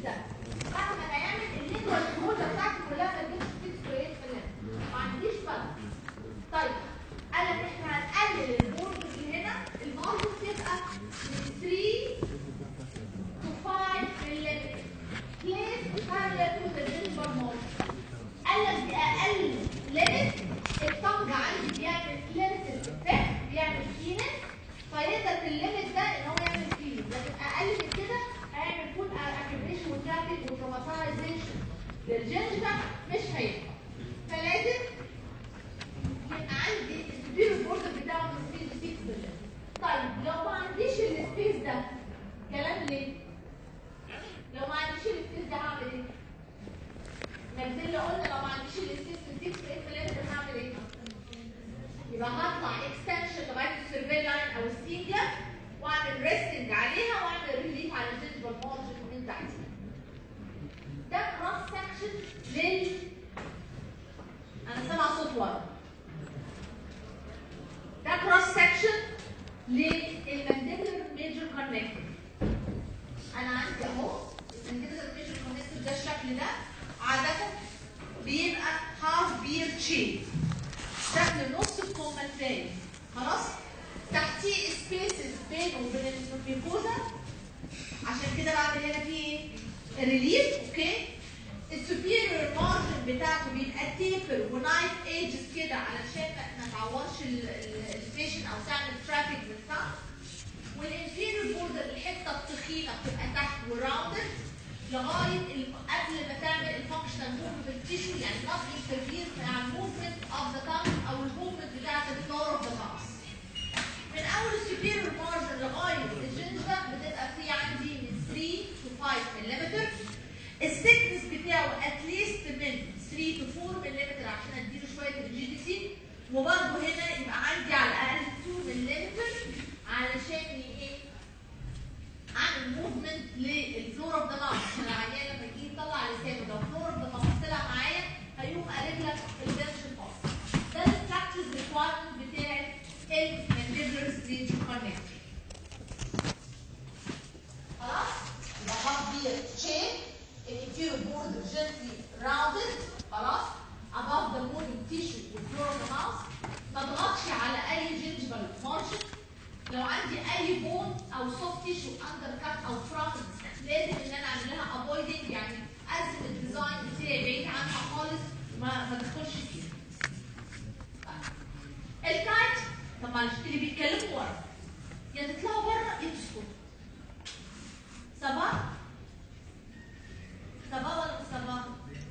ده بعد ما هيعمل اللينجوال الكروزه بتاعتي كلها ما تجيبش فيكس وايه ما عنديش فرق طيب قال لك احنا هنقلل البورد اللي هنا المارجن تبقى من 3 to 5 ملم place parallel to the gingival margin قال لك دي اقل ليميت الطنج عندي بيعمل كلينيكال افكت بيعمل فينس فيقدر في الليميت ده ان هو يعمل فينس لكن اقل من كده هيعمل فود اكتيفيشن وترافيك وتروماتايزيشن للجنجفه مش هينفع فلازم يبقى عندي السبير بوردر بتاعه من 3 to 6 ملم طيب لو ما عنديش السبيس ده كلام ليه؟ لو ما عنديش السبيس ده هعمل ايه؟ نزل لي قلنا لو ما عنديش السبيس من 6 to 8 ملم هعمل ايه؟ يبقى هطلع اكستنشن لغايه السيرفي لاين او السينجر واعمل ريستنج عليها واعمل ريليف على الجنجبال مارجن من تحتها. ده كروس سكشن لل انا سامع صوت ورا. ده كروس سكشن للمانديبلر ميجر كونكتور. انا عندي اهو المانديبلر ميجر كونكتور ده الشكل ده عاده بيبقى هاف بير شيب. شكل نص الكومنتين خلاص تحتيه سبيسز بينه وبين الميكوزا عشان كده بعمل هنا فيه ايه ريليف اوكي السوبيريور مارجن بتاعته بيبقى تيبر ونايف ايجز كده علشان ما تعورش البيشن او تعمل ترافيك من تحت والانفيريور بوردر الحته التخينه بتبقى تحت وراوندد لغايه قبل ما تعمل الفانكشنال موفمنت تيشو يعني نوت انترفير مع الموفمنت اوف ذا تانج او الموفمنت بتاعت الفلور اوف ذا تانج من اول السوبيريور مارجن لغايه الجنجفه بتبقى في عندي من 3 to 5 ملم السكنس بتاعه اتليست من 3 to 4 ملم عشان اديله شويه ريجيديتي وبرده هنا يبقى عندي على الاقل 2 ملم علشان ايه اعمل موفمنت للفلور اوف ذا ماوث عشان العيان لما يجي يطلع لسانه لو فلور اوف ذا ماوث طلع معايا هيقوم قالب لك الدنشن باس ده البراكتس ريكوايرمنت بتاعت المانديبلر سترينج كونكتور خلاص يبقى هاف بير تشين الانفيرو بورد جنتلي راوندد خلاص above the moving tissue والفلور اوف ذا ماوث ما اضغطش على اي جنجبل مارجن لو عندي اي بون او سوفت تيشو اندر كات او فرونت لازم ان انا اعمل لها افويدنج يعني ارسم الديزاين بتاعي بعيد عنها خالص ما ما تدخلش فيها. الكات طب معلش اللي بيتكلموا ورا يا تطلعوا بره يا تسكتوا. صباح؟ صباح ولا مش صباح؟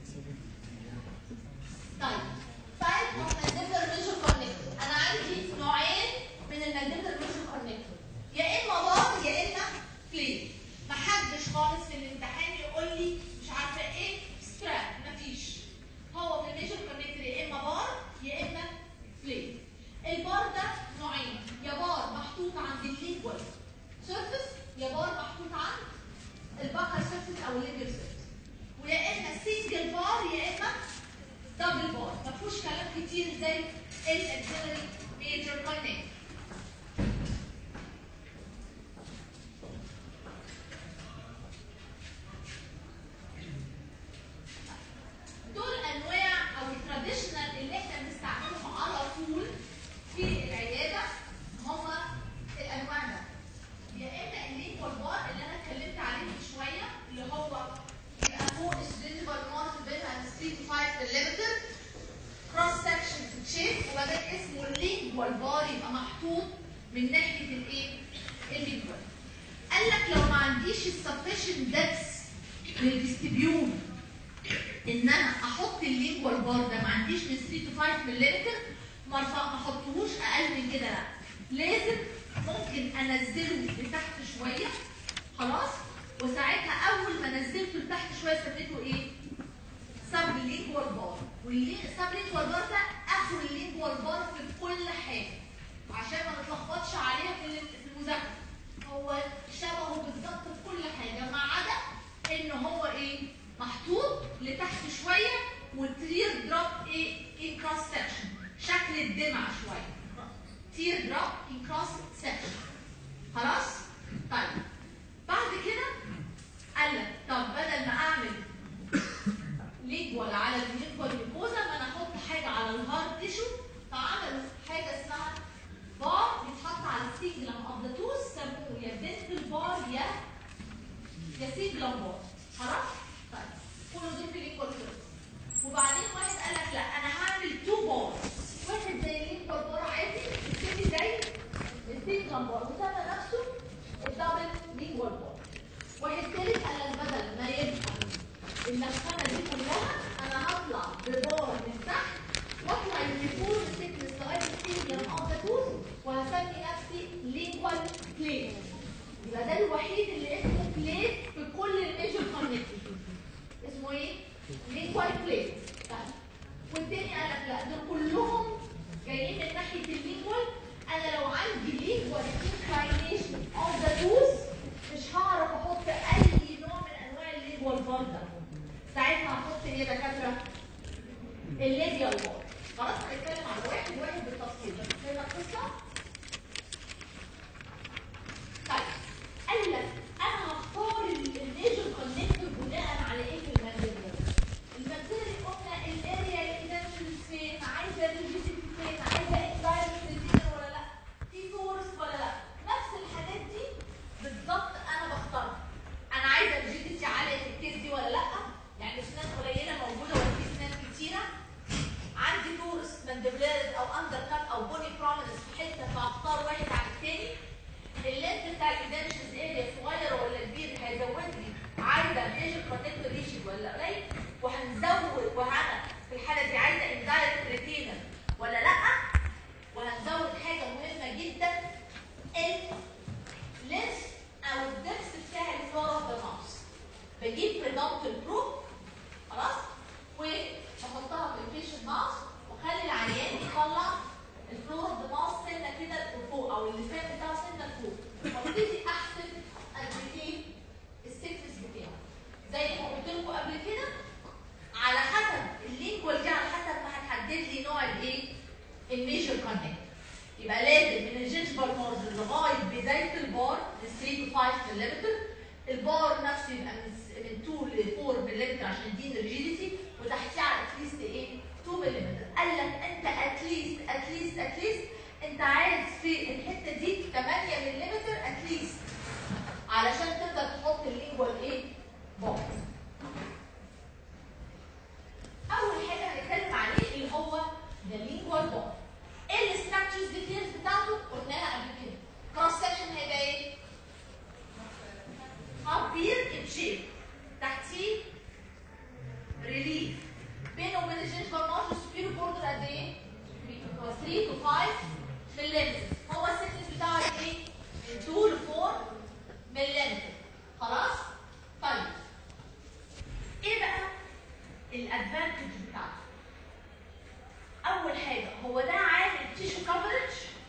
طيب type of mandibular major connector انا عندي نوعين من المانديبلر ميجر كونكتور يا اما بار يا اما فليت محدش خالص في الامتحان يقول لي مش عارفه ايه ستراب مفيش هو في الميجر كونكتور يا اما بار يا اما فليت البار ده نوعين يا بار محطوط عند اللينجوال سيرفيس يا بار محطوط عند البكر سيرفيس او اللينجوال سيرفيس ويا اما سنجل بار يا اما دبل بار ما فيهوش كلام كتير زي الاكسلري ميجر كونكتور دول انواع او التراديشنال اللي احنا بنستعملهم على طول في العياده هم الانواع ده يا اما اللينكوال بار اللي انا اتكلمت عليه من شويه اللي هو يبقى فوق السلندبر مارس بينها 3 to 5 ملم كروس سكشن في الشيب وبعدين اسمه اللينكوال بار يبقى محطوط من ناحيه الايه؟ اللينكوال قال لك لو ما عنديش السفشن دبس للفيستبيول ان انا احط اللينجوال بار ده ما عنديش من 3 to 5 ملم ما ارفع- ما احطهوش اقل من كده لا لازم ممكن انزله لتحت شويه خلاص وساعتها اول ما نزلته لتحت شويه سميته ايه؟ سب لينجوال بار والسب لينجوال بار ده اخر اللينجوال بار في كل حاجه عشان ما نتلخبطش عليها في ال- في المذاكره هو شبهه بالظبط في كل حاجه ما عدا ان هو ايه محطوط لتحت شويه والتير دروب ايه ان كروس سكشن شكل الدمع شويه تير دروب ان كروس سكشن خلاص طيب بعد كده قال لك طب بدل ما يا سي لامبور خلاص طيب كله دول في لينكول فيرست وبعدين واحد قال لك لا انا هعمل تو بار واحد زي لينكول بار عادي الثاني زي السي لامبور وسمى نفسه الدبل لينكول بار واحد تالت قال لك بدل ما يبقى المسخنه دي كلها انا هطلع ببار من تحت واطلع الفور السكنس لغايه السيريم اوف ذا توث وهسمي نفسي لينكوال بليت يبقى ده الوحيد اللي اسمه بليت في كل الميجر كونكتيف اسمه ايه؟ لينكوال بليت طيب والتاني قال لك لا دول كلهم جايين من ناحيه اللينكوال انا لو عندي لينكوال انكلاينيشن اوف ذا توث مش هعرف احط اي نوع من انواع اللينكوال برضه ساعتها هحط ايه يا دكاتره؟ الليبيا البار خلاص هنتكلم عن واحد واحد بالتفصيل بس فاهمه القصه؟ طيب قال لك انا هختار الميجر كونكتور بناء على ايه في المنزل المنزل قلنا الاريا الايدنشال فين عايزه ريجيديتي فين عايزه اكسايرمنت ولا لا في فورس ولا لا نفس الحاجات دي بالظبط انا بختارها انا عايزه ريجيديتي عاليه في الكيس دي ولا لا يعني اسنان قليله موجوده ولا في اسنان كتيره عندي تورس ماندبلارز او اندر كات او بوني برومينس في حته فاختار واحد عن الثاني اللينس بتاع الايدنشنز اريا صغير ولا كبير هيزود لي عايزه ميجر كونكتور ريشن ولا قليل وهنزود وهنا في الحاله دي عايزه اندايركت ريتينر ولا لا وهنزود حاجه مهمه جدا اللينس او الدبس بتاع الفلور اوف ذا ماوس بجيب بريدونتال بروب خلاص وبحطها في البيشنت ماوس واخلي العيان يطلع الفلور اوف ذا ماوس سنه كده لفوق او اللسان بتاعه سنه لفوق وابتدي احسب قد ايه السكنس بتاعه زي ما قلت لكم قبل كده على حسب اللينكوال دي على حسب ما هتحدد لي نوع الايه الميجر كونكت يبقى لازم من الجنجبر مارجن لغايه بدايه البار من 3 to 5 ملم البار نفسه يبقى من من 2 ل 4 ملم عشان يديني ريجيديتي وتحتيه على اتليست ايه 2 ملم قال لك انت اتليست اتليست اتليست انت عايز في الحته دي 8 ملم اتليست علشان تقدر تحط اللينجوال ايه بار اول حاجه هنتكلم عليه اللي هو اللينجوال بار ايه الستراكشرز ديتيلز بتاعته قلناها قبل كده كروس سكشن هيبقى ايه هابير الشيب تحتيه ريليف بينه وبين الجينجر مارش سبيرو بوردر قد ايه 3 to 5 ملم هو السكنس بتاعه قد ايه من 2 ل 4 ملم خلاص طيب ايه بقى الادفانتج بتاعته اول حاجه هو ده عامل تيشو كفرج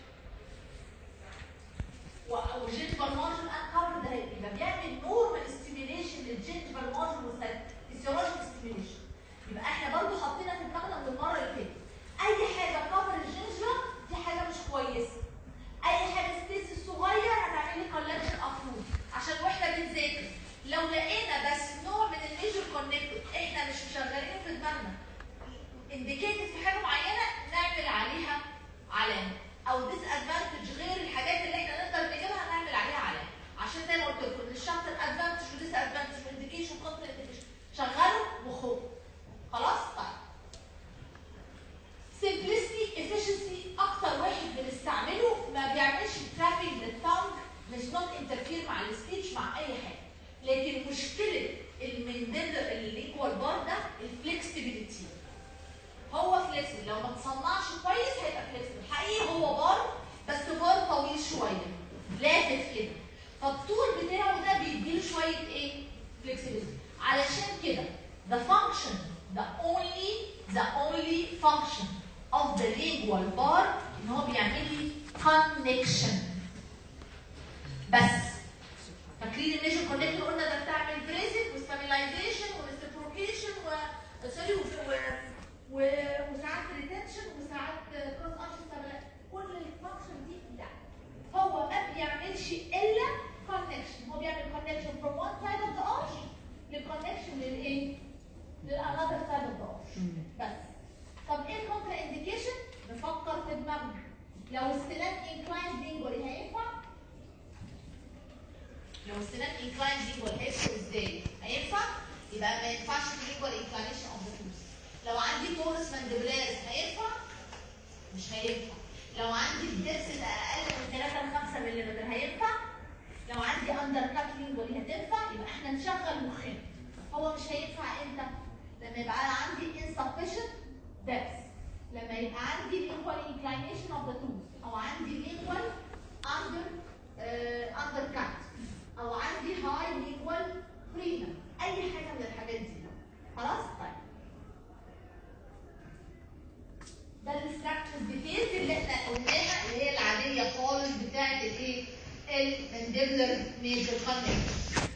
والجنجبر مارجن انكفر ده يبقى بيعمل نورمال ستيميليشن للجنجبر مارجن والفيسيولوجيك ستيميليشن يبقى احنا برضو حطينا في دماغنا من المره اللي فاتت اي حاجه كفر الجنجبر دي حاجه مش كويسه اي حاجه سبيس صغير هتعمل لي كولكشن افروض عشان واحنا بنذاكر لو لقينا بس نوع من الميجر كونكتور احنا مش مشغلينه في دماغنا انديكيتد في حاجه معينه نعمل عليها علامه او ديس ادفانتج غير الحاجات اللي احنا نقدر نجيبها نعمل عليها علامه عشان زي ما قلت لكم ان الشابتر ادفانتج وديس ادفانتج وانديكيشن وكونتر انديكيشن شغلوا مخهم خلاص طيب simplicity efficiency اكتر واحد بنستعمله ما بيعملش trapping للتانج مش نوت انترفير مع السبيتش مع اي حاجه لكن مشكله المندل الليكوال بار ده الفلكسبيليتي هو فليكسبل لو ما تصنعش كويس هيبقى فليكسبل حقيقي هو بار بس بار طويل شويه لافف كده فالطول بتاعه ده بيديله شويه ايه فليكسبيليتي علشان كده the function the only the only function of the lingual bar ان هو بيعمل لي connection بس فاكرين الميجر كونكتور قلنا ده بتعمل بريزك وستابيلايزيشن وريسبروكيشن و سوري و... و... وساعات ريتنشن وساعات كروس ارش كل الفانكشن دي لا هو ما بيعملش الا كونكشن هو بيعمل كونكشن from one side of the arch للكونكشن للايه؟ للانذر سايد اوف ذا arch بس طب ايه الكونترا انديكيشن؟ نفكر في دماغنا لو السنان انكلاين لينجولي انكلاين لينجوال هيبقوا ازاي؟ هينفع؟ يبقى ما ينفعش لينجوال انكلاينيشن اوف ذا توث لو عندي تورس مانديبولاريس هينفع؟ مش هينفع لو عندي الدرس ده اقل من 3 ل 5 ملم هينفع؟ لو عندي اندر كات لينجوال هتنفع يبقى احنا نشغل مخنا هو مش هينفع امتى؟ لما يبقى عندي insufficient depth لما يبقى عندي lingual inclination of the tooth او عندي lingual under uh, undercut او عندي high lingual freedom اي حاجه من الحاجات دي خلاص طيب ده الستراكشرز ديتيلز اللي احنا قلناها اللي هي العاديه خالص بتاعت الايه المانديبلر ميجر كونكت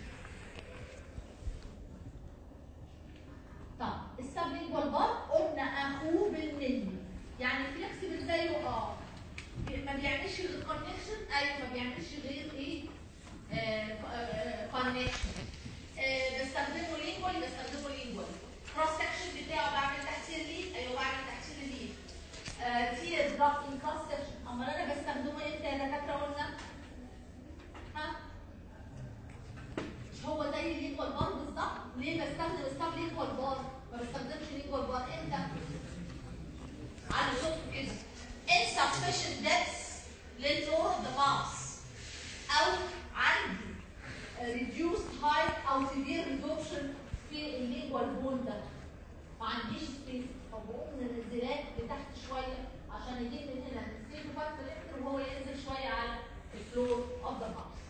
طب السبلينجوال بار قلنا اخوه بالملي يعني فليكسبل زيه اه ما بيعملش غير كونكشن ايوه ما بيعملش غير ايه كونكشن بستخدمه لينجوال بستخدمه لينجوال كروس سكشن بتاعه بعمل تحسين ليه ايوه بعمل تحسين ليه تير دروب ان كروس سكشن امال انا بستخدمه امتى يا دكاتره قلنا ها مش هو زي اللينجوال بار بالظبط ليه بستخدم السب لينجوال بار ما بستخدمش لينجوال بار امتى على صوت كده insufficient depth للفلور اوف ذا ماوس او عندي reduced height او severe resorption في اللينجوال بول ده ما عنديش سبيس فبقوم منزلاه لتحت شويه عشان يجيب من هنا من 3 to 5 ملم وهو ينزل شويه على الفلور اوف ذا ماوس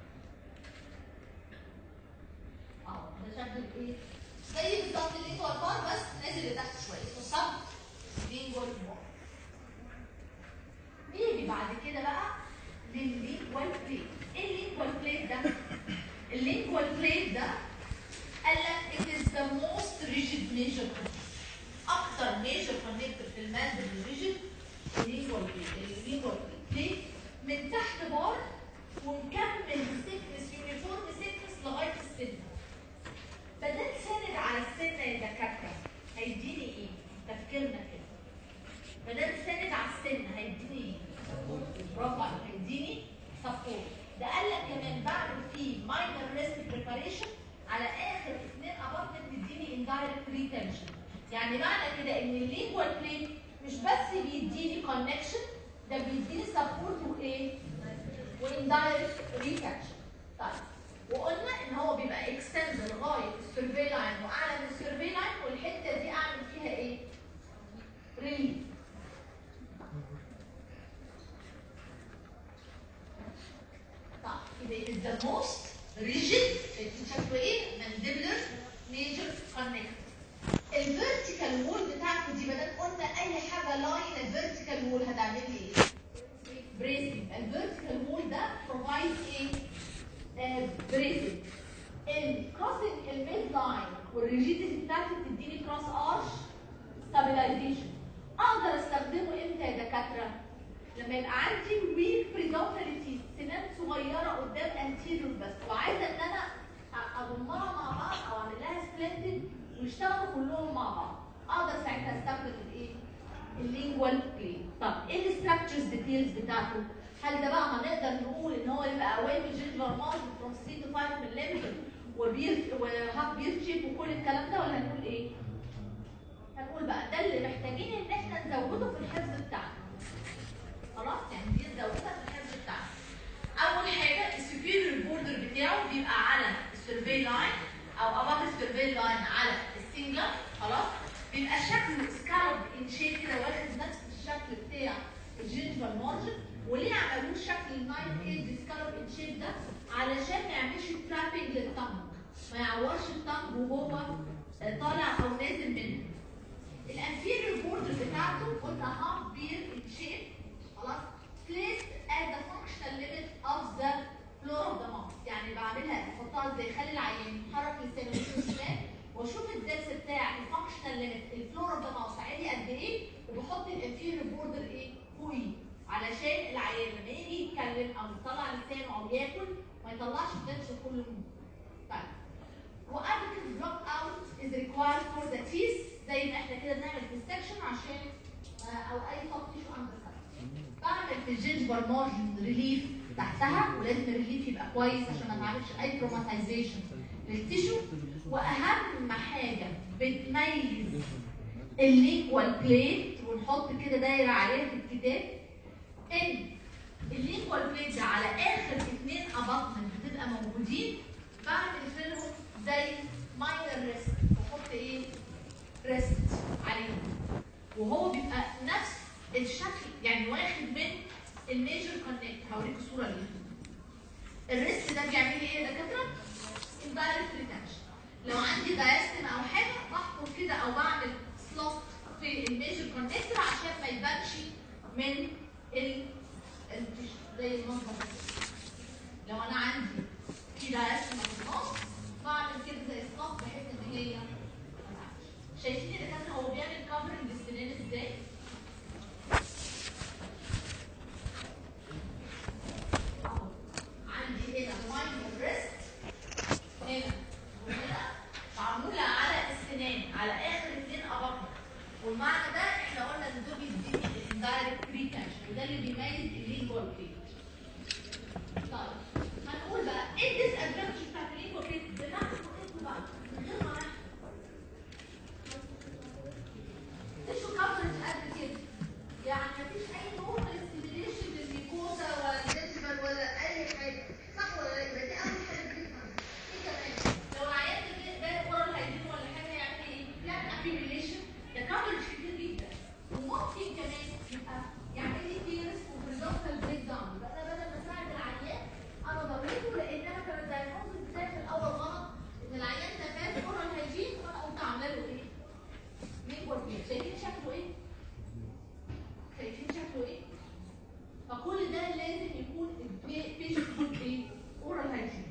اه ده شكل ايه؟ زي بالظبط اللينجوال بار بس نازل لتحت شويه اسمه سب لينجوال بار نيجي بعد كده بقى لللينجوال بليت ايه اللينجوال بليت ده؟ اللينجوال بليت ده قال لك it is the most rigid major connector اكتر major connector في الماندل rigid اللينجوال بليت اللينجوال بليت من تحت بار ونكمل سيكنس يونيفورم سيكنس لغايه السن بدل ساند على السن يا دكاتره هيديني ايه؟ تفكيرنا كده بدل ساند على السن هيديني ايه؟ برافو عليك هيديني سبورت ده قال لك كمان بعمل فيه ماينر ريسك بريباريشن على اخر اثنين ابارتمنت بيديني اندايركت ريتنشن يعني معنى كده ان اللينجوال بليت مش بس بيديني كونكشن ده بيديني سبورت وايه؟ واندايركت ريتنشن طيب وقلنا ان هو بيبقى اكستند لغايه السيرفي لاين واعلى من السيرفي لاين والحته دي اعمل فيها ايه؟ ريليف طيب يبقى is the most rigid شكله ايه؟ mandibular major connector. الفيرتيكال وول بتاعته دي بدل قلنا اي حاجه لاين الفيرتيكال وول هتعمل لي ايه؟ بريسنج الفيرتيكال وول ده بروفايد ايه؟ بريسنج الكروسنج الميد لاين والريجيديتي بتاعتي بتديني كروس ارش ستابلايزيشن اقدر استخدمه امتى يا دكاتره؟ لما يبقى عندي ويك بريدونتاليتي سنان صغيره قدام انتيريور بس وعايزه ان انا اضمها مع بعض او اعمل لها سبلنتد ويشتغلوا كلهم مع بعض اقدر ساعتها استخدم الايه؟ اللينجوال بلين طب ايه الستراكشرز ديتيلز بتاعته؟ هل ده بقى هنقدر نقول ان هو يبقى اواي من جينجر ماوس فروم 3 to 5 ملم وبير وهاف بير شيب وكل الكلام ده ولا هنقول ايه؟ هنقول بقى ده اللي محتاجين ان احنا نزوده في الحفظ بتاعنا خلاص يعني دي نزودها في الحفظ بتاعنا اول حاجه السوبيريور بوردر بتاعه بيبقى على السيرفي لاين او اباف السيرفي لاين على السنجر خلاص بيبقى شكله سكالب ان شيب كده واخد نفس الشكل بتاع الجينجر مارجن وليه عملوه شكل النايت ايد سكالب ان شيب ده علشان ما يعملش ترابنج للتنج ما يعورش التنج وهو طالع او نازل منه الانفيريور بوردر بتاعته قلنا هاف بير ان شيب خلاص placed at the functional limit of the floor of the mouth يعني بعملها بحطها ازاي خلي العيان يحرك لسانه يمين وشمال واشوف الدرس بتاع الفانكشنال ليميت الفلور اوف ذا ماوس عالي قد ايه وبحط الانفيريور بوردر ايه فوقيه علشان العيان لما يجي يتكلم او يطلع لسانه او ياكل ما يطلعش الدرس كله منه طيب وادكت بلوك اوت از ريكوايرد فور ذا تيث زي ما احنا كده بنعمل في السكشن عشان او اي سوفت تيشو اندر بعمل في الجينجبر مارجن ريليف تحتها ولازم الريليف يبقى كويس عشان ما تعملش اي تروماتيزيشن للتيشو واهم حاجه بتميز اللينجوال بليت ونحط كده دايره عليها في الكتاب ان اللينجوال بليت ده على اخر اثنين اباطمنت بتبقى موجودين بعمل فيهم زي ماينر ريست بحط ايه ريست عليهم وهو بيبقى نفس الشكل يعني واخد من الميجر كونكت هوريك صوره ليه الريست ده بيعمل لي ايه يا دكاتره؟ indirect retention لو عندي دايستم او حاجه بحفر كده او بعمل سلوت في الميجر كونكتور عشان ما يبانش من ال ال- زي المنظر ده. لو انا عندي في دايستم في النص بعمل كده زي سلوت بحيث ان هي ما تعملش. شايفين يا دكاتره هو بيعمل كفرنج للسنان ازاي؟ أهو. عندي هنا مايند بريست هنا وهنا معمولة على السنان على آخر اثنين أبطن والمعنى ده احنا قلنا ان دول بيديني الاندايركت ريتنشن وده اللي بيميز اللينجوال بليت. طيب هنقول بقى ايه الديس ادفانتج بتاعت اللينجوال بليت؟ بناخده انتوا بقى من غير ما نحكي. تيشو كفرج قد كده يعني مفيش اي نورمال ستيميليشن للميكوزا ولا الجنجبل ولا اي حاجه صح ولا لا يبقى دي اول حاجه بنفهمها ايه كمان لو العيان ده ده اورال هايجين ولا حاجه يعمل ايه؟ يعمل اكيوميليشن ده كفرج كتير جدا وممكن كمان يبقى يعمل لي تيرس وبريزونتال بريك داون يبقى انا بدل ما اساعد العيان انا ضريته لان انا كان الدايجنوز بتاعي في الاول غلط ان العيان ده فات اورال هايجين وانا قمت عامله له ايه؟ لينجوال بليت شايفين شكله ايه؟ شايفين شكله ايه؟ فكل ده لازم يكون البيشنت ايه؟ اورال هايجين.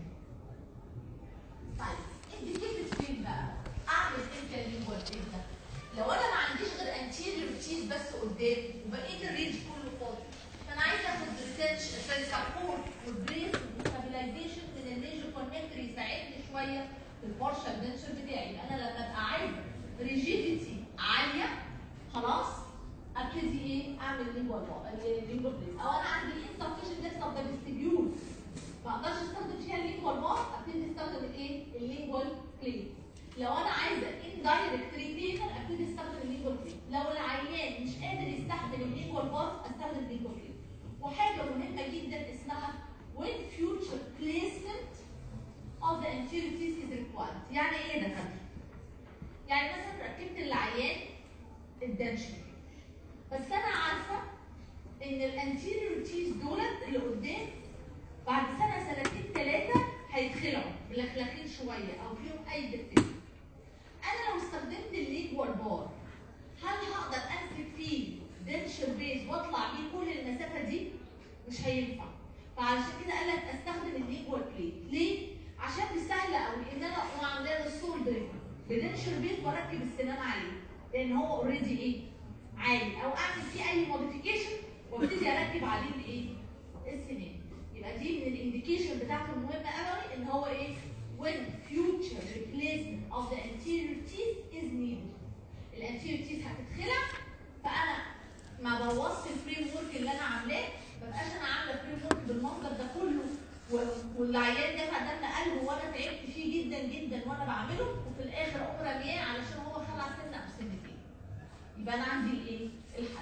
طيب انديكيتد فين بقى؟ اعمل امتى اللينجوال بليت ده؟ لو انا ما عنديش غير انتيريور تيز بس قدام وبقيت الرينج كله فاضي فانا عايزه اخد ريسيرش سبورت والبريس والستابلايزيشن من الميجر كونكتور يساعدني شويه في البارشال دنشر بتاعي يبقى انا لما ابقى عايزه ريجيديتي عاليه خلاص ابتدي ايه اعمل لينجوال لينجوال بليس او انا عندي insufficient depth of the vestibule ما اقدرش استخدم فيها اللينجوال بار ابتدي استخدم الايه اللينجوال بليت لو انا عايزه indirect retainer ابتدي استخدم اللينجوال بليت لو العيان مش قادر يستخدم اللينجوال بار استخدم اللينجوال بليت وحاجه مهمه جدا اسمها when future placement of the anterior teeth is required يعني ايه ده كده يعني مثلا ركبت العيان الدنشن بس انا عارفه ان الانتيريور تيز دولت اللي قدام بعد سنه سنتين ثلاثه هيتخلعوا ملخلخين شويه او فيهم اي ديفكت انا لو استخدمت اللينجوال بار هل هقدر امسك فيه دنشر بيز واطلع بيه كل المسافه دي مش هينفع فعشان كده قال لك استخدم اللينجوال بليت ليه عشان دي سهله قوي ان انا اقوم عامله له السولدرنج بدنشر بيز واركب السنان عليه لان هو اوريدي ايه عالي او اعمل فيه اي موديفيكيشن وابتدي اركب عليه الايه السنان يبقى دي من الانديكيشن بتاعته المهمه قوي ان هو ايه when future replacement of the anterior teeth is needed الانتيريور teeth هتتخلع فانا ما بوظت الفريم ورك اللي انا عاملاه ما بقاش انا عامله فريم ورك بالمنظر ده كله و- والعيان دافع دم قلبه وانا تعبت فيه جدا جدا وانا بعمله وفي الاخر اقوم رمياه علشان هو خلع سنه او سنتين يبقى انا عندي الايه؟ الحل.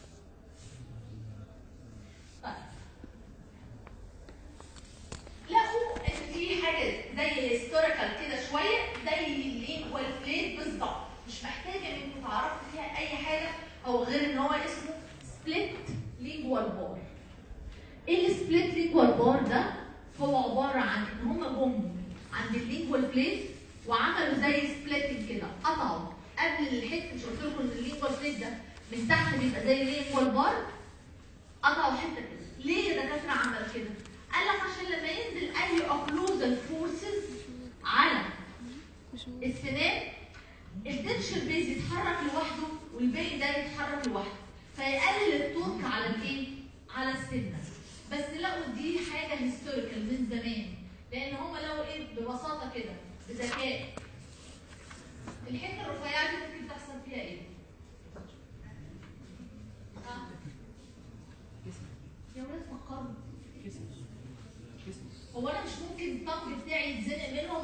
طيب لقوا ان في حاجه زي هيستوريكال كده شويه زي اللينجوال بليت بالظبط مش محتاجه ان انتوا تعرفوا فيها اي حاجه او غير ان هو اسمه سبليت لينجوال بار. ايه السبليت لينجوال بار ده؟ هو عباره عن ان هم جم عند اللينجوال بليت وعملوا زي سبليتنج كده قطعوا قبل الحته مش قلت لكم ان اللينجوال بليت ده من تحت بيبقى زي اللينجوال بار قطعوا حته كده ليه يا دكاتره عمل كده؟ قال لك عشان لما ينزل اي اوكلوزال فورسز على السنان التنشن بيز يتحرك لوحده والباقي ده يتحرك لوحده فيقلل التورك على الايه؟ على السنه بس لقوا دي حاجه هيستوريكال من زمان لان هم لقوا ايه ببساطه كده بذكاء الحته الرفيعه دي ممكن تحصل فيها ايه؟ ها؟ يا ولاد فكروا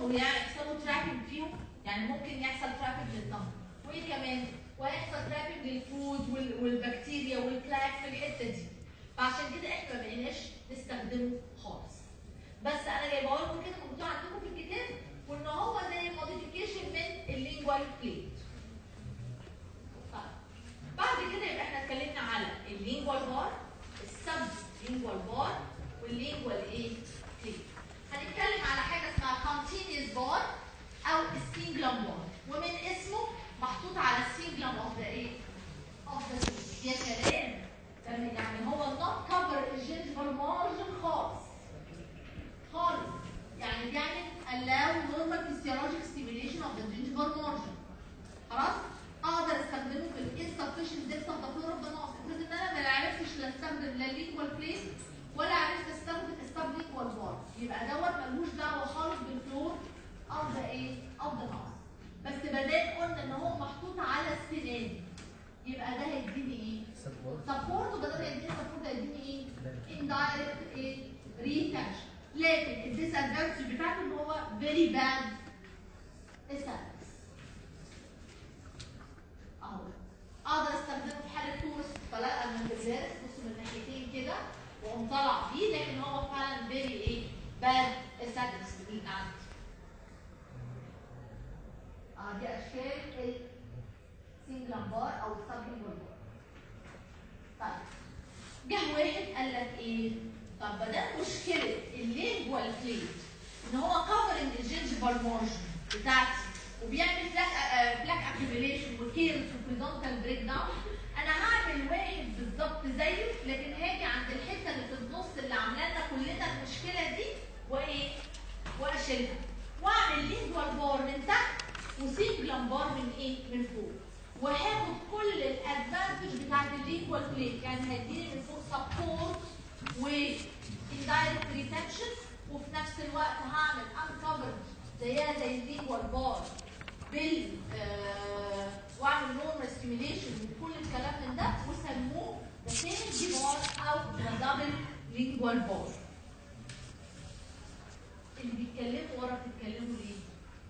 ويحصل له ترابنج فيهم يعني ممكن يحصل ترابنج للدم وايه كمان ويحصل ترابنج للفود وال- والبكتيريا والبلاك في الحته دي فعشان كده احنا ما بقيناش نستخدمه خالص بس انا جايبه لكم كده مكتوب عندكم في الكتاب وان هو زي موديفيكيشن من اللينجوال بليت طيب بعد كده يبقى احنا اتكلمنا على اللينجوال بار السب لينجوال بار واللينجوال ايه بليت هنتكلم على حاجه اسمها continuous بار او السينجلم بار ومن اسمه محطوط على السينجلم اوف ذا ايه اوف ذا يا سلام تمام، يعني هو not cover الجنجفال مارجن خالص خالص يعني بيعمل allow normal physiologic stimulation of the gingival margin خلاص اقدر استخدمه في الانسفشنت depth of the floor of the nose افرض ان انا ما عرفتش لا استخدم لا lingual plate ولا عرفت استخدم السبلينجوال بار يبقى دوت ملوش دعوه خالص بالفلور of the ايه of the nose بس بدل قلنا ان هو محطوط على السنان يبقى ده هيديني ايه؟ سبورت وبدل ما يديني سبورت هيديني ايه؟ indirect ايه؟ ريتنشن لكن الديس ادفانتج بتاعته ان هو فيري باد اسالكس اهو اقدر استخدمه في حاله تورس طلاقه من الجزائر بص من ناحيتين كده واقوم طالع بيه لكن هو فعلا فيري ايه؟ باد اسالكس اللي عندي اه دي اشكال السنجل بار او السبلينج بار طيب جه واحد قال لك ايه؟ طب بدل مشكله اللينجوال بليت ان هو كفرنج الجنجفال مارجن بتاعتي وبيعمل بلاك بلاك اكيوميليشن وكيرس وبريدونتال بريك داون انا هعمل واحد بالظبط زيه لكن هاجي عند الحته اللي في النص اللي عامله لنا كلنا المشكله دي وايه؟ واشيلها واعمل لينجوال بار من تحت وسينجلم بار من ايه؟ من فوق وهاخد كل الادفانتج بتاعت اللينجوال بليت يعني هيديني من فوق سبورت و indirect retention وفي نفس الوقت هعمل uncovered زيها زي اللينجوال بار بال آه واعمل نورمال ستيميليشن وكل الكلام من ده وسموه ذا سينجي بار او ذا دبل لينجوال بار اللي بيتكلموا ورا بتتكلموا ليه؟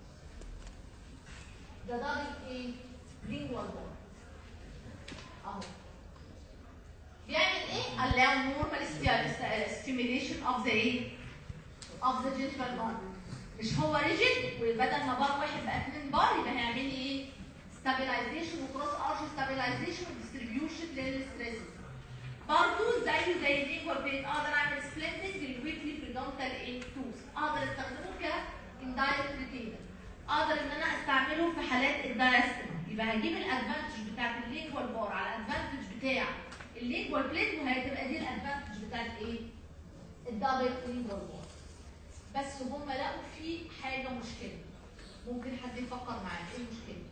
ده دبل ايه؟ لينجوال بار اهو بيعمل ايه؟ allow normal sti- stimulation of the ايه؟ of the gingival bone مش هو ريجيد وبدل ما بار واحد بقى اتنين بار يبقى هيعمل لي ايه؟ stabilization وكروس ارش stabilization وديستريبيوشن للستريسز برضه زيه زي اللينجوال بيت اقدر اعمل سبلنتنج للويكلي بريدونتال ايه توث اقدر استخدمه ك indirect retainer اقدر ان انا استعمله في حالات الدايستما يبقى هجيب الادفانتج بتاعت اللينجوال بار على الادفانتج بتاع اللينجوال بليت وهتبقى دي الادفانتج بتاعت ايه؟ الدبل لينجوال بار بس هم لقوا في حاجه مشكله ممكن حد يفكر معايا ايه المشكله؟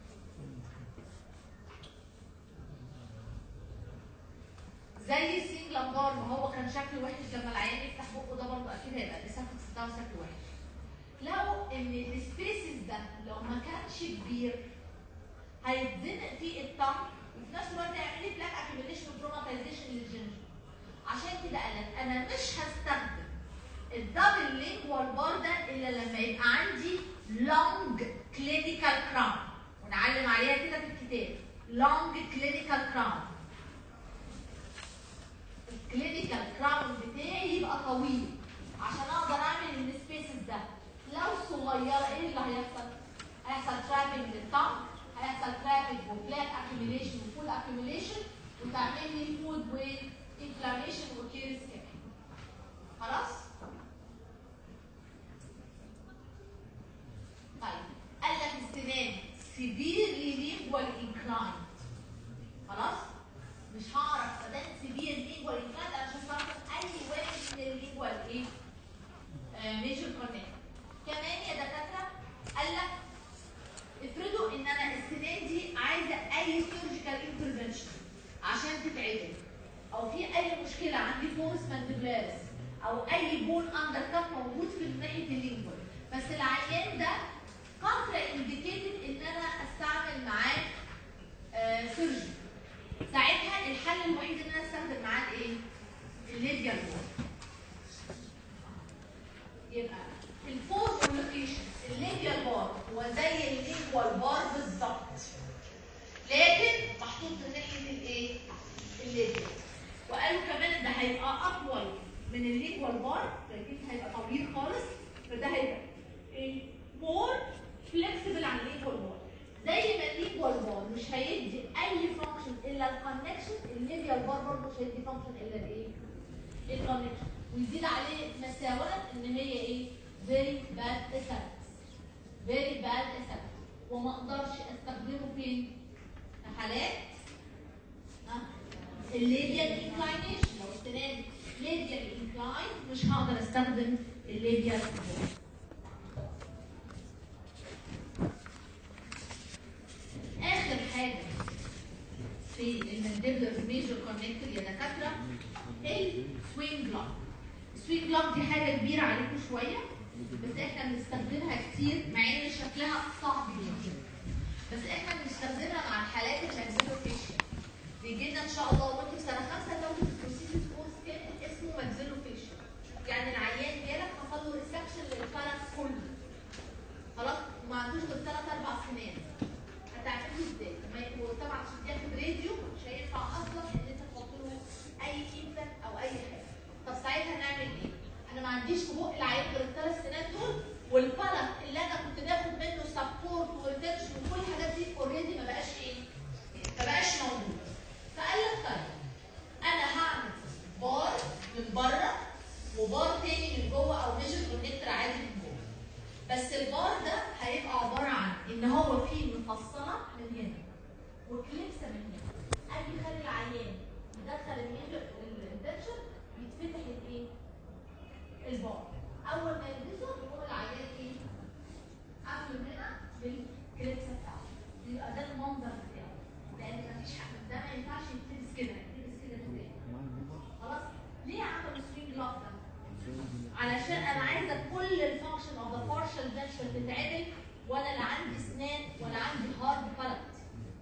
زي السنجل بار ما هو كان شكله وحش لما العيان يفتح بقه ده برضه اكيد هيبقى الاسافكس بتاعه شكله وحش لو ان السبيسز ده لو ما كانش كبير هيتزنق فيه الطعم وفي نفس الوقت هيعمل لي بلاك اكيوميليشن وتروماتيزيشن للجنجر عشان كده قال لك انا مش هستخدم الدبل لينجوال بار ده الا لما يبقى عندي لونج كلينيكال كراون ونعلم عليها كده في الكتاب لونج كلينيكال كراون الكلينيكال كراون بتاعي يبقى طويل عشان اقدر اعمل السبيسز ده لو صغيره ايه اللي هيحصل؟ هيحصل ترابنج للطعم هيحصل ترابنج وبلاك اكيوميليشن وفول اكيوميليشن وتعمل لي فود وانفلاميشن وكيرس كمان خلاص؟ طيب قال لك السنان severely lingual inclined خلاص؟ مش هعرف فده سيفير لينجوال انكلايند انا مش هعرف اي واحد من اللينجوال ايه؟ ميجر كونكت كمان يا دكاتره قال لك افرضوا ان انا السنان دي عايزه اي سيرجيكال انترفنشن عشان تتعدل او في اي مشكله عندي فورس مانديبلاريس او اي بون اندر كات موجود في ناحيه اللينجوال بس العيان ده كونترا انديكيتد ان انا استعمل معاه سيرجي ساعتها الحل الوحيد ان انا استخدم معاه ايه؟ الليديال بون يبقى الفور لوكيشن ايكوال بار بالظبط لكن محطوط من ناحيه الايه؟ الليبيا وقالوا كمان ان ده هيبقى اطول من الليجوال بار لكن هيبقى طويل خالص فده هيبقى ايه؟ مور فليكسبل عن الليجوال بار زي ما الليجوال بار مش هيدي اي فانكشن الا الكونكشن الليجوال بار برضه مش هيدي فانكشن الا الايه؟ الكونكشن ويزيد عليه مساواه ان هي ايه؟ very bad effects very bad effects وما اقدرش استخدمه فين؟ في حالات ها؟ الليبيال انكلاينيشن لو استناد ليبيال انكلاين مش هقدر استخدم الليبيال اخر حاجه في المانديبلر ميجر كونكتور يا دكاتره السوينج لوك السوينج لوك دي حاجه كبيره عليكم شويه بس احنا بنستخدمها كتير مع ان شكلها صعب جدا بس احنا بنستخدمها مع الحالات الماكسيلو فيشيال بيجي لنا ان شاء الله وانتوا في سنه خمسه تاخدوا بروسيس كورس كده اسمه ماكسيلو فيشيال يعني العيان جالك حصل له ريسكشن للفرس كله خلاص وما عندوش غير ثلاث اربع سنين هتعمله ازاي؟ لما يبقوا طبعا عشان تاخد راديو مش هينفع اصلا ان انت تحط له اي امبلانت او اي حاجه طب ساعتها نعمل ايه؟ انا ما عنديش في بق العيان غير الثلاث سنين دول والفلك اللي انا كنت باخد منه سبورت وريتنشن وكل الحاجات دي اوريدي ما بقاش ايه؟ ما بقاش موجود فقال لك طيب انا هعمل بار من بره وبار تاني من جوه او ميجر كونكتور عادي من جوه بس البار ده هيبقى عباره عن ان هو فيه مفصله من هنا وكليبسه من هنا اجي اخلي العيان يدخل الميجر الانتنشن يتفتح الايه؟ البار اول ما يلبسه يقوم العيان ايه؟ قبل هنا بالكليبسه بتاعته يبقى ده المنظر بتاعه لان مفيش حاجه ده ما ينفعش يتلبس كده يتلبس كده ازاي؟ خلاص؟ ليه عملوا سوينج لوك ده؟ علشان انا عايزه كل الفانكشن اوف ذا بارشال دنشن تتعمل وانا لا عندي اسنان ولا عندي هارد بالت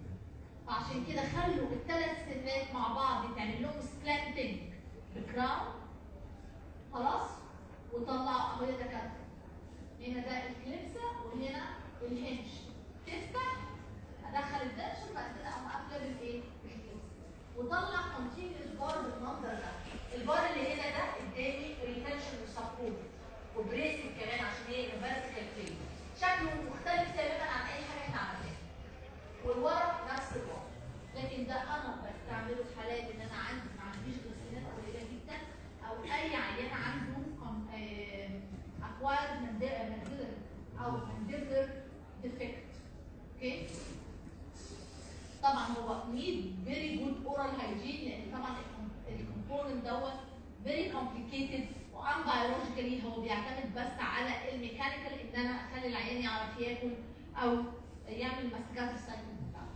فعشان كده خلوا الثلاث سنات مع بعض يتعمل لهم سبلانتنج بكراون خلاص وطلعوا اهو يا دكاتره هنا ده الكليبسه وهنا الهنش تفتح ادخل الدنش وبعد كده اقوم قافله بالايه؟ بالكليبسه وطلع كونتينيوس بار بالمنظر ده البار اللي هنا ده قدامي ريتنشن وسبورت وبريسنج كمان عشان هي فيرتيكال بلاي شكله مختلف تماما عن اي حاجه احنا عملناها والورق نفس الورق لكن ده انا بستعمله في حالات ان انا عندي ما عنديش غسيلات قليله جدا او اي عيان عنده اكوايرد مانديبلر او مانديبلر ديفكت اوكي طبعا هو نيد فيري جود اورال هايجين لان طبعا الكومبوننت دوت فيري كومبليكيتد وان بيولوجيكالي هو بيعتمد بس على الميكانيكال ان انا اخلي العيان يعرف ياكل او يعمل مسكات السايكل بتاعته.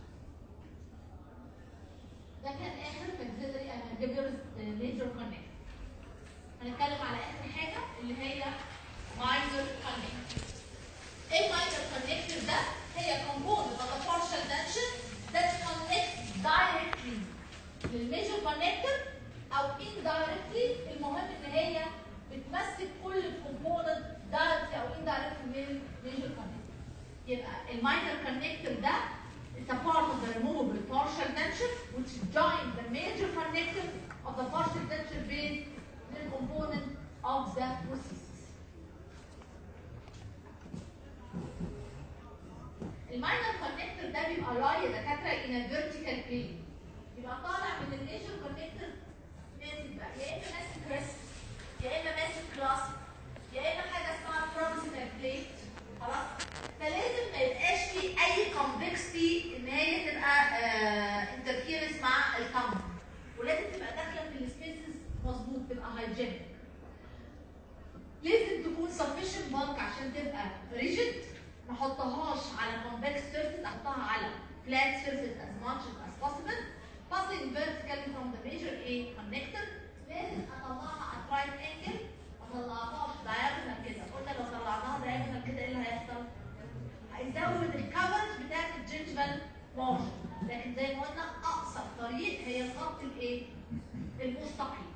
ده كان اخر ماكسيلري مانديبلر ميجر كونكت. هنتكلم على اخر حاجه اللي هي ماينر كونكت. ايه ماينر كونكتور ده؟ هي component of a partial tension that connects directly للميجر كونكتور او indirectly المهم ان هي بتمسك كل الكومبوننت directly او indirectly من الميجر كونكتور يبقى الماينر كونكتور ده is a part of the removable partial tension which join the major connector of the partial tension with the component of the prosthesis. الماينر كونكتور ده بيبقى لاي دكاتره in a vertical plane يبقى طالع من الميجر كونكتور ماسك بقى يا اما ماسك ريست يا اما ماسك كلاس يا اما حاجه اسمها بروكسيمال بليت خلاص فلازم ما يبقاش في اي كومبلكسيتي ان هي تبقى انترفيرنس مع التم ولازم تبقى داخله في السبيسز مظبوط تبقى هايجينيك لازم تكون sufficient bulk عشان تبقى rigid ما احطهاش على convex surface احطها على flat surface as much as possible passing vertically from the major A connector لازم اطلعها at right angle ما طلعتهاش diagonal كده قلنا لو طلعناها diagonal كده ايه اللي هيحصل؟ هيزود الكفرج بتاعت الجنجفال مارجن لكن زي ما قلنا اقصر طريق هي الخط الايه؟ المستقيم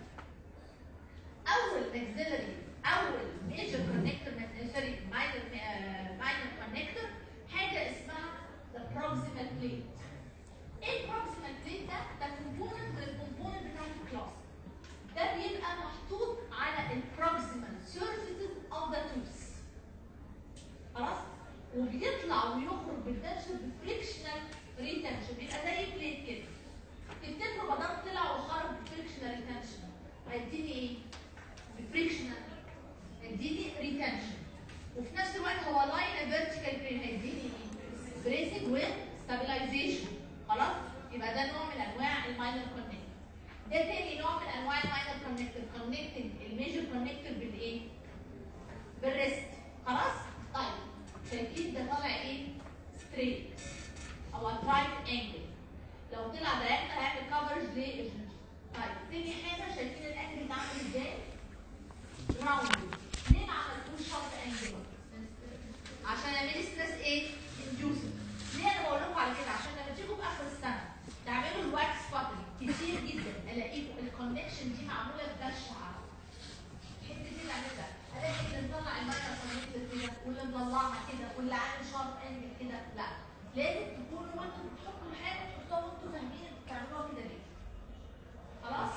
اول maxillary اول major connector necessary minor uh, minor connector حاجه خلاص وبيطلع ويخرج بالدنشر بفريكشنال ريتنشن بيبقى زي بليت كده تفتكروا ما دام طلع وخرج بفريكشنال ريتنشن هيديني ايه؟ بفريكشنال هيديني ريتنشن وفي نفس الوقت هو لاين فيرتيكال برين هيديني ايه؟ بريسنج وستابلايزيشن خلاص؟ يبقى ده نوع من انواع الماينر كونكتور ده تاني نوع من انواع الماينر كونكتور كونكتنج الميجر كونكتور بالايه؟ بالريست خلاص؟ طيب شايفين ده طالع ايه؟ ستريت او ترايت انجل لو طلع دايركت هيعمل كفرج ليه؟ طيب تاني حاجه شايفين الانجل ده عامل ازاي؟ راوند ليه ما عملتوش شورت انجل؟ عشان اعمل ستريس ايه؟ انديوسر ليه انا بقول لكم على كده؟ عشان لما تيجوا في اخر السنه تعملوا الواكس باترن كتير جدا الاقيكم الكونكشن دي معموله بجشعه الحته دي اللي عملتها الاقي اللي مطلع الماينر كونكتور كده واللي مطلعها كده واللي عامل شارب انجل كده لا لازم تكونوا وانتوا بتحطوا الحاجه تحطوها وانتوا فاهمين انتوا بتعملوها كده ليه خلاص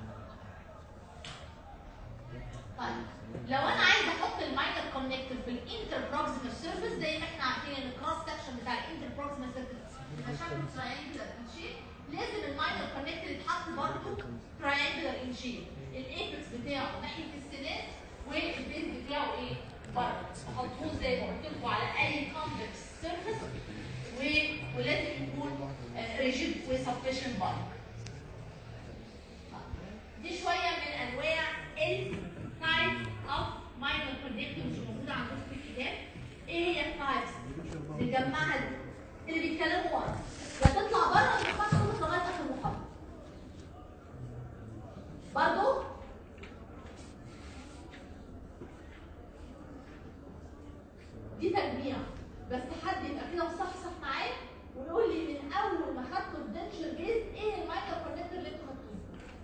طيب لو انا عايزه احط الماينر كونكتور في الانتر بروكسيمال سيرفيس زي ما احنا عارفين ان الكروس سكشن بتاع الانتر بروكسيمال سيرفيس بيبقى شكله تراينجلر ان شيب لازم الماينر كونكتور يتحط برضه تراينجلر ان شيب الايبكس بتاعه ناحيه السنات والبيز بتاعه ايه؟ بره حطوه زي ما قلت لكم على اي كونفكس سيرفيس ولازم يكون ريجيد وسفشن بره دي شويه من انواع التايبس اوف ماينر كونكتورز موجوده عندكم في الكتاب ايه هي التايبس نجمعها دي اللي بيتكلموا ورا وتطلع بره المخطط لغايه اخر المخطط برضه دي تجميع بس حد يبقى كده مصحصح معايا ويقول لي من اول ما خدته الدنشر بيز ايه المايكرو كونكتور اللي انتوا خدتوه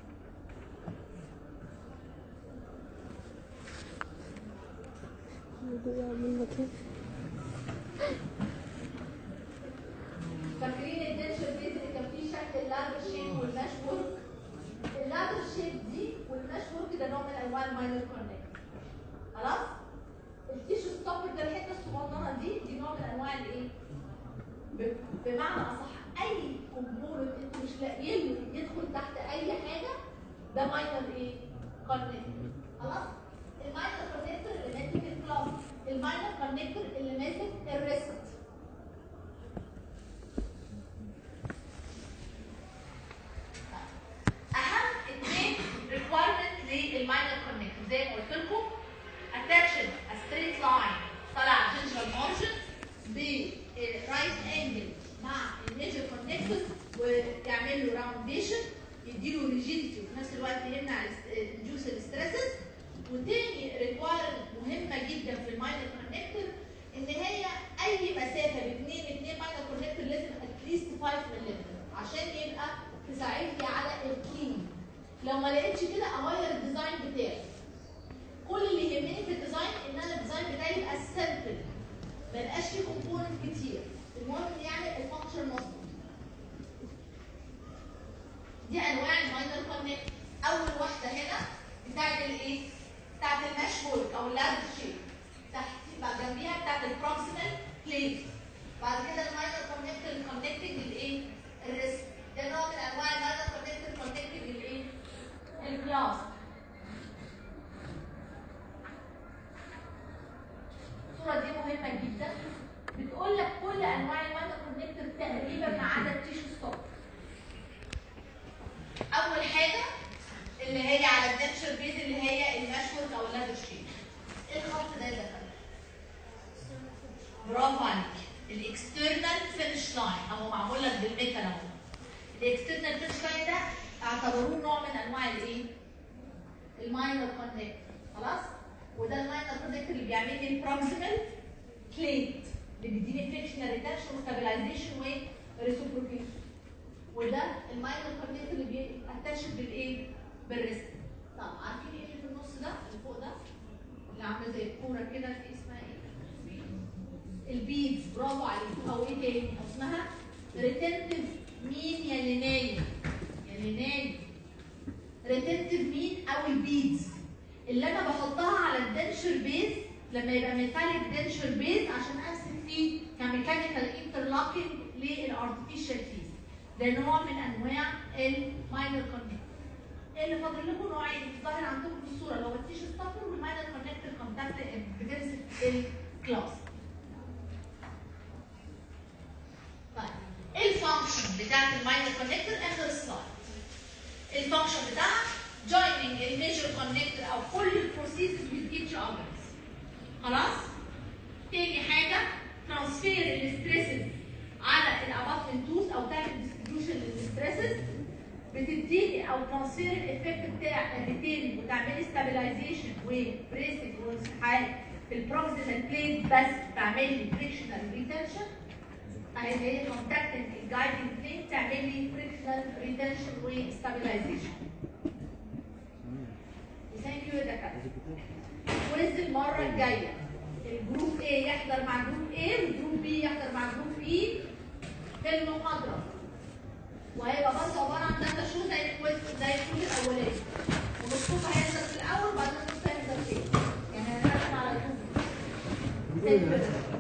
فاكرين الدنشر بيز اللي كان فيه شكل اللادر شيب والماش وورك اللادر شيب دي والماش وورك ده نوع من انواع الماينر كونكتور خلاص التيشو ستوبر ده الحته الصغننه دي دي نوع من انواع الايه ب- بمعنى اصح اي كومبوننت انتوا مش لاقيين له يدخل تحت اي حاجه ده ماينر ايه كونكتور خلاص الماينر كونكتور اللي ماسك الكلاس الماينر كونكتور اللي ماسك الريست اهم اثنين ريكوايرمنت للماينر كونكتور زي ما قلت لكم اتاتشن ستريت لاين طالع جنجرال مارجن برايت انجل مع الميجر كونكتور ويعمل له راونديشن يديله ريجيديتي وفي نفس الوقت يمنع الجوس ستريسز وتاني ريكوايرمنت مهمه جدا في الماينر كونكتور ان هي اي مسافه باثنين اثنين ماينر كونكتور لازم اتليست 5 ملم عشان يبقى تساعدني على الكلين لو ما لقيتش كده اغير الديزاين بتاعي كل اللي يهمني في الديزاين ان انا الديزاين بتاعي يبقى سمبل ما يبقاش فيه كومبوننت كتير المهم ان يعني الفانكشن مظبوط دي انواع الماينر كونكت اول واحده هنا بتاعت الايه بتاعت الماش وورك او اللادر شيب تحت بقى جنبيها بتاعت البروكسيمال بليت بعد كده الماينر كونكتور الكونكتنج الايه الريسك ده نوع من انواع الماينر كونكتور كونكتنج الايه الكلاس الصوره دي مهمه جدا بتقول لك كل انواع الماينر كونكتور تقريبا ما عدا التيشو ستوب اول حاجه اللي هي على الدنشر بيز اللي هي المشورك او اللادر شيب ايه الخط ده يا دكاتره برافو عليك الاكسترنال فينش لاين اهو معمول لك بالميتال اهو الاكسترنال فينش لاين ده اعتبروه نوع من انواع الايه الماينر كونكتور خلاص وده الماينر كونكتور اللي بيعمل لي البروكسيمال بليت اللي بيديني فريكشنال ريتنشن وستابلايزيشن وريسوبروكيشن وده الماينر كونكتور اللي بيتاتش بالايه بالريست طب عارفين ايه اللي في النص ده اللي فوق ده اللي عامله زي الكوره كده في اسمها ايه البيدز برافو عليكم او ايه تاني أو اسمها ريتنتيف مين يا ليناي يا ليناي ريتنتيف مين او البيدز اللي انا بحطها على الدنشر بيز لما يبقى ميتاليك دنشر بيز عشان ده نوع من انواع الماينر كونكتور اللي فاضل لكم نوعين ظاهر عندكم في الصوره لو التيشو ستافر والماينر كونكتور كونتاكت بتمسك الكلاس طيب ايه الفانكشن بتاعت الماينر كونكتور اخر السلايد الفانكشن بتاعها joining الميجر كونكتور او كل البروسيسز with each others خلاص تاني حاجه ترانسفير الستريسز على الاباتمنت توز او تعمل ديستريبيوشن للستريسز بتديني او ترانسفير الايفكت بتاع الريتيننج وتعملي ستابلايزيشن وبريسنج وانسحاب في البروكسيمال بليت بس تعملي فريكشنال ريتنشن اهي هي كونتاكتنج الجايدنج بليت تعملي فريكشنال ريتنشن وستابلايزيشن ثانك يو يا دكاتره كويز المره الجايه الجروب A يحضر مع جروب A والجروب B يحضر مع جروب E في المحاضره وهيبقى برضه عباره عن داتا شو زي الكويز زي الكويز الاولاني ونصهم هيحضر في الاول وبعدين نص هيحضر تاني يعني هنركز على الجروب Thank you.